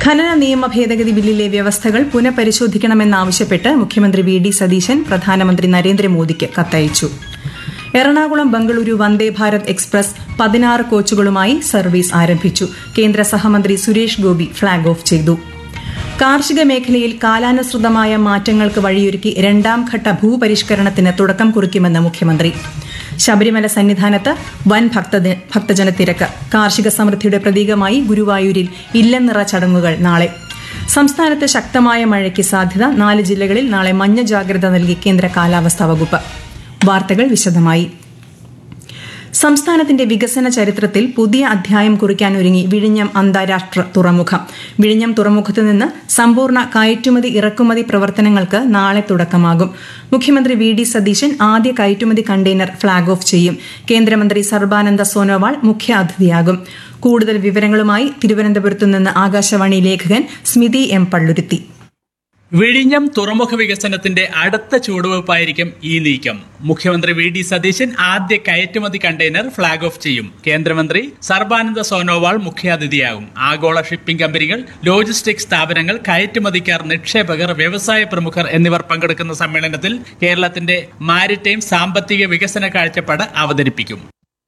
ഖനന നിയമ ഭേദഗതി ബില്ലിലെ വ്യവസ്ഥകൾ പുനഃപരിശോധിക്കണമെന്നാവശ്യപ്പെട്ട് മുഖ്യമന്ത്രി വി ഡി സതീശൻ പ്രധാനമന്ത്രി നരേന്ദ്രമോദിക്ക് കത്തയച്ചു എറണാകുളം ബംഗളൂരു വന്ദേ ഭാരത് എക്സ്പ്രസ് പതിനാറ് കോച്ചുകളുമായി സർവീസ് ആരംഭിച്ചു കേന്ദ്ര സഹമന്ത്രി സുരേഷ് ഗോപി ഫ്ളാഗ് ഓഫ് ചെയ്തു കാർഷിക മേഖലയിൽ കാലാനുസൃതമായ മാറ്റങ്ങൾക്ക് വഴിയൊരുക്കി രണ്ടാം ഘട്ട ഭൂപരിഷ്കരണത്തിന് തുടക്കം കുറിക്കുമെന്ന് മുഖ്യമന്ത്രി ശബരിമല സന്നിധാനത്ത് വൻ ഭക്തജ- ഭക്തജനത്തിരക്ക് കാർഷിക സമൃദ്ധിയുടെ പ്രതീകമായി ഗുരുവായൂരിൽ ഇല്ലനിറ ചടങ്ങുകൾ നാളെ സംസ്ഥാനത്ത് ശക്തമായ മഴയ്ക്ക് സാധ്യത നാല് ജില്ലകളിൽ നാളെ മഞ്ഞ ജാഗ്രത നൽകി കേന്ദ്ര കാലാവസ്ഥാ വകുപ്പ് വാർത്തകൾ വിശദമായി സംസ്ഥാനത്തിന്റെ വികസന ചരിത്രത്തിൽ പുതിയ അധ്യായം കുറിക്കാനൊരുങ്ങി വിഴിഞ്ഞം അന്താരാഷ്ട്ര തുറമുഖം വിഴിഞ്ഞം തുറമുഖത്തു നിന്ന് സമ്പൂർണ്ണ കയറ്റുമതി ഇറക്കുമതി പ്രവർത്തനങ്ങൾക്ക് നാളെ തുടക്കമാകും മുഖ്യമന്ത്രി വി ഡി സതീശൻ ആദ്യ കയറ്റുമതി കണ്ടെയ്നർ ഫ്ളാഗ് ഓഫ് ചെയ്യും കേന്ദ്രമന്ത്രി സർബാനന്ദ സോനോവാൾ മുഖ്യ അതിഥിയാകും കൂടുതൽ വിവരങ്ങളുമായി തിരുവനന്തപുരത്തു നിന്ന് ആകാശവാണി ലേഖകൻ സ്മിതി എം പള്ളുരുത്തി വിഴിഞ്ഞം തുറമുഖ വികസനത്തിന്റെ അടുത്ത ചുവടുവയ്പായിരിക്കും ഈ നീക്കം മുഖ്യമന്ത്രി വി ഡി സതീശൻ ആദ്യ കയറ്റുമതി കണ്ടെയ്നർ ഫ്ളാഗ് ഓഫ് ചെയ്യും കേന്ദ്രമന്ത്രി സർബാനന്ദ സോനോവാൾ മുഖ്യാതിഥിയാകും ആഗോള ഷിപ്പിംഗ് കമ്പനികൾ ലോജിസ്റ്റിക് സ്ഥാപനങ്ങൾ കയറ്റുമതിക്കാർ നിക്ഷേപകർ വ്യവസായ പ്രമുഖർ എന്നിവർ പങ്കെടുക്കുന്ന സമ്മേളനത്തിൽ കേരളത്തിന്റെ മാരിടൈം സാമ്പത്തിക വികസന കാഴ്ചപ്പാട് അവതരിപ്പിക്കും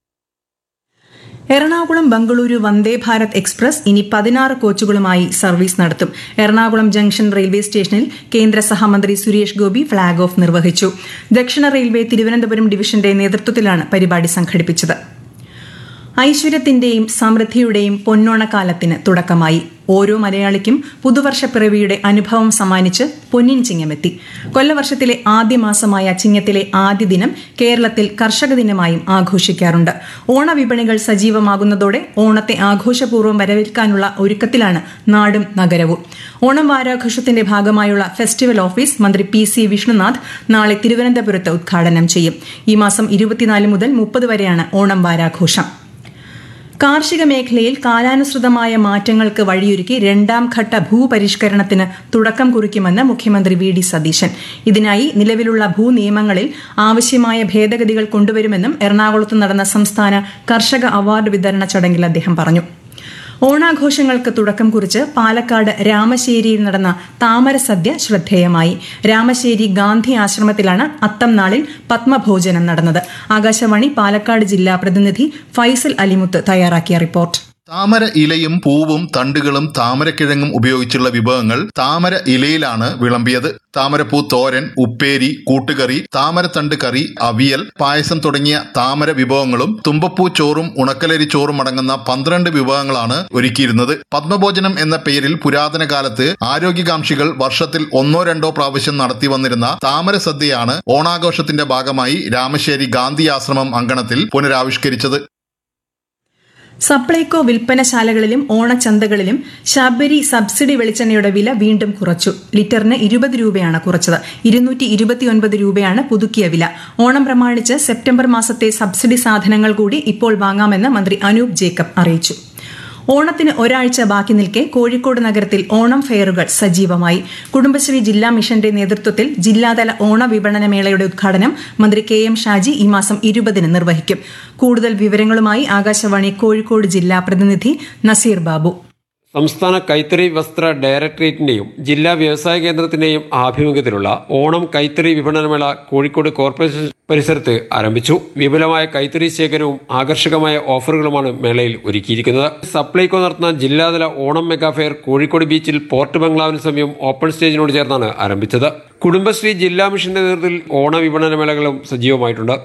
എറണാകുളം ബംഗളൂരു വന്ദേ ഭാരത് എക്സ്പ്രസ് ഇനി പതിനാറ് കോച്ചുകളുമായി സർവീസ് നടത്തും എറണാകുളം ജംഗ്ഷൻ റെയിൽവേ സ്റ്റേഷനിൽ കേന്ദ്ര സഹമന്ത്രി സുരേഷ് ഗോപി ഫ്ളാഗ് ഓഫ് നിർവഹിച്ചു ദക്ഷിണ റെയിൽവേ തിരുവനന്തപുരം ഡിവിഷന്റെ നേതൃത്വത്തിലാണ് പരിപാടി സംഘടിപ്പിച്ചത് ഐശ്വര്യത്തിന്റെയും സമൃദ്ധിയുടെയും പൊന്നോണക്കാലത്തിന് തുടക്കമായി ഓരോ മലയാളിക്കും പുതുവർഷപ്പിറവിയുടെ അനുഭവം സമ്മാനിച്ച് പൊന്നിൻ ചിങ്ങമെത്തി കൊല്ലവർഷത്തിലെ ആദ്യ മാസമായ ചിങ്ങത്തിലെ ആദ്യ ദിനം കേരളത്തിൽ കർഷക ദിനമായും ആഘോഷിക്കാറുണ്ട് ഓണവിപണികൾ സജീവമാകുന്നതോടെ ഓണത്തെ ആഘോഷപൂർവ്വം വരവേൽക്കാനുള്ള ഒരുക്കത്തിലാണ് നാടും നഗരവും ഓണം വാരാഘോഷത്തിന്റെ ഭാഗമായുള്ള ഫെസ്റ്റിവൽ ഓഫീസ് മന്ത്രി പി സി വിഷ്ണുനാഥ് നാളെ തിരുവനന്തപുരത്ത് ഉദ്ഘാടനം ചെയ്യും ഈ മാസം ഇരുപത്തിനാല് മുതൽ മുപ്പത് വരെയാണ് ഓണം വാരാഘോഷം കാർഷിക മേഖലയിൽ കാലാനുസൃതമായ മാറ്റങ്ങൾക്ക് വഴിയൊരുക്കി രണ്ടാം ഘട്ട ഭൂപരിഷ്കരണത്തിന് തുടക്കം കുറിക്കുമെന്ന് മുഖ്യമന്ത്രി വി ഡി സതീശൻ ഇതിനായി നിലവിലുള്ള ഭൂനിയമങ്ങളിൽ ആവശ്യമായ ഭേദഗതികൾ കൊണ്ടുവരുമെന്നും എറണാകുളത്ത് നടന്ന സംസ്ഥാന കർഷക അവാർഡ് വിതരണ ചടങ്ങിൽ അദ്ദേഹം പറഞ്ഞു ഓണാഘോഷങ്ങൾക്ക് തുടക്കം കുറിച്ച് പാലക്കാട് രാമശ്ശേരിയിൽ നടന്ന താമരസദ്യ ശ്രദ്ധേയമായി രാമശ്ശേരി ഗാന്ധി ആശ്രമത്തിലാണ് അത്തം നാളിൽ പത്മഭോജനം നടന്നത് ആകാശവാണി പാലക്കാട് ജില്ലാ പ്രതിനിധി ഫൈസൽ അലിമുത്ത് തയ്യാറാക്കിയ റിപ്പോർട്ട് താമര ഇലയും പൂവും തണ്ടുകളും താമരക്കിഴങ്ങും ഉപയോഗിച്ചുള്ള വിഭവങ്ങൾ താമര ഇലയിലാണ് വിളമ്പിയത് താമരപ്പൂ തോരൻ ഉപ്പേരി കൂട്ടുകറി താമരത്തണ്ട് കറി അവിയൽ പായസം തുടങ്ങിയ താമര വിഭവങ്ങളും തുമ്പപ്പൂ ചോറും ഉണക്കലരി ചോറും അടങ്ങുന്ന പന്ത്രണ്ട് വിഭവങ്ങളാണ് ഒരുക്കിയിരുന്നത് പത്മഭോജനം എന്ന പേരിൽ പുരാതന കാലത്ത് ആരോഗ്യകാംക്ഷികൾ വർഷത്തിൽ ഒന്നോ രണ്ടോ പ്രാവശ്യം നടത്തി വന്നിരുന്ന താമര സദ്യയാണ് ഓണാഘോഷത്തിന്റെ ഭാഗമായി രാമശ്ശേരി ഗാന്ധി ആശ്രമം അങ്കണത്തിൽ പുനരാവിഷ്കരിച്ചത് സപ്ലൈകോ വിൽപ്പനശാലകളിലും ഓണച്ചന്തകളിലും ശബരി സബ്സിഡി വെളിച്ചെണ്ണയുടെ വില വീണ്ടും കുറച്ചു ലിറ്ററിന് ഇരുപത് രൂപയാണ് കുറച്ചത് ഇരുന്നൂറ്റി ഇരുപത്തിയൊൻപത് രൂപയാണ് പുതുക്കിയ വില ഓണം പ്രമാണിച്ച് സെപ്റ്റംബർ മാസത്തെ സബ്സിഡി സാധനങ്ങൾ കൂടി ഇപ്പോൾ വാങ്ങാമെന്ന് മന്ത്രി അനൂപ് ജേക്കബ് അറിയിച്ചു ഓണത്തിന് ഒരാഴ്ച ബാക്കി നിൽക്കെ കോഴിക്കോട് നഗരത്തിൽ ഓണം ഫെയറുകൾ സജീവമായി കുടുംബശ്രീ ജില്ലാ മിഷന്റെ നേതൃത്വത്തിൽ ജില്ലാതല ഓണ വിപണന മേളയുടെ ഉദ്ഘാടനം മന്ത്രി കെ എം ഷാജി ഈ മാസം ഇരുപതിന് നിർവഹിക്കും കൂടുതൽ വിവരങ്ങളുമായി ആകാശവാണി കോഴിക്കോട് ജില്ലാ പ്രതിനിധി നസീർ ബാബു സംസ്ഥാന കൈത്തറി വസ്ത്ര ഡയറക്ടറേറ്റിന്റെയും ജില്ലാ വ്യവസായ കേന്ദ്രത്തിന്റെയും ആഭിമുഖ്യത്തിലുള്ള ഓണം കൈത്തറി വിപണനമേള കോഴിക്കോട് കോർപ്പറേഷൻ പരിസരത്ത് ആരംഭിച്ചു വിപുലമായ കൈത്തറി ശേഖരവും ആകർഷകമായ ഓഫറുകളുമാണ് മേളയിൽ ഒരുക്കിയിരിക്കുന്നത് സപ്ലൈകോ നടത്തുന്ന ജില്ലാതല ഓണം മെഗാ ഫെയർ കോഴിക്കോട് ബീച്ചിൽ പോർട്ട് ബംഗ്ലാവിന് സമീപം ഓപ്പൺ സ്റ്റേജിനോട് ചേർന്നാണ് ആരംഭിച്ചത് കുടുംബശ്രീ ജില്ലാ മിഷന്റെ നേതൃത്വത്തിൽ ഓണ വിപണന മേളകളും സജീവമായിട്ടുണ്ട്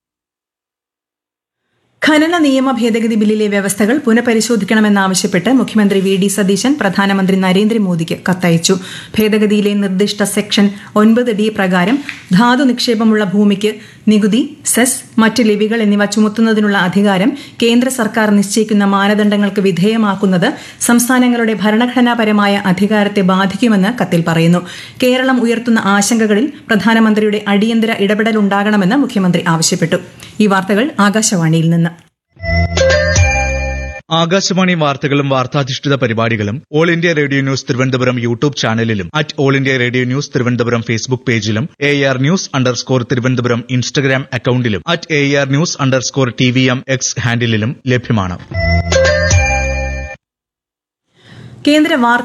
ഖനന നിയമ ഭേദഗതി ബില്ലിലെ വ്യവസ്ഥകൾ പുനഃപരിശോധിക്കണമെന്നാവശ്യപ്പെട്ട് മുഖ്യമന്ത്രി വി ഡി സതീശൻ പ്രധാനമന്ത്രി നരേന്ദ്രമോദിക്ക് കത്തയച്ചു ഭേദഗതിയിലെ നിർദ്ദിഷ്ട സെക്ഷൻ ഒൻപത് ഡി പ്രകാരം ധാതു നിക്ഷേപമുള്ള ഭൂമിക്ക് നികുതി സെസ് മറ്റ് ലിവികൾ എന്നിവ ചുമത്തുന്നതിനുള്ള അധികാരം കേന്ദ്ര സർക്കാർ നിശ്ചയിക്കുന്ന മാനദണ്ഡങ്ങൾക്ക് വിധേയമാക്കുന്നത് സംസ്ഥാനങ്ങളുടെ ഭരണഘടനാപരമായ അധികാരത്തെ ബാധിക്കുമെന്ന് കത്തിൽ പറയുന്നു കേരളം ഉയർത്തുന്ന ആശങ്കകളിൽ പ്രധാനമന്ത്രിയുടെ അടിയന്തര ഇടപെടൽ ഉണ്ടാകണമെന്ന് മുഖ്യമന്ത്രി ആവശ്യപ്പെട്ടു ഈ വാർത്തകൾ ആകാശവാണിയിൽ നിന്ന് ആകാശവാണി വാർത്തകളും വാർത്താധിഷ്ഠിത പരിപാടികളും All India Radio News Thiruvananthapuram YouTube ചാനലിലും at All India Radio News Thiruvananthapuram Facebook പേജിലും A R news underscore Thiruvananthapuram Instagram അക്കൌണ്ടിലും at A R news underscore T V M X ഹാൻഡിലും ലഭ്യമാണ് കേന്ദ്ര വാർത്താ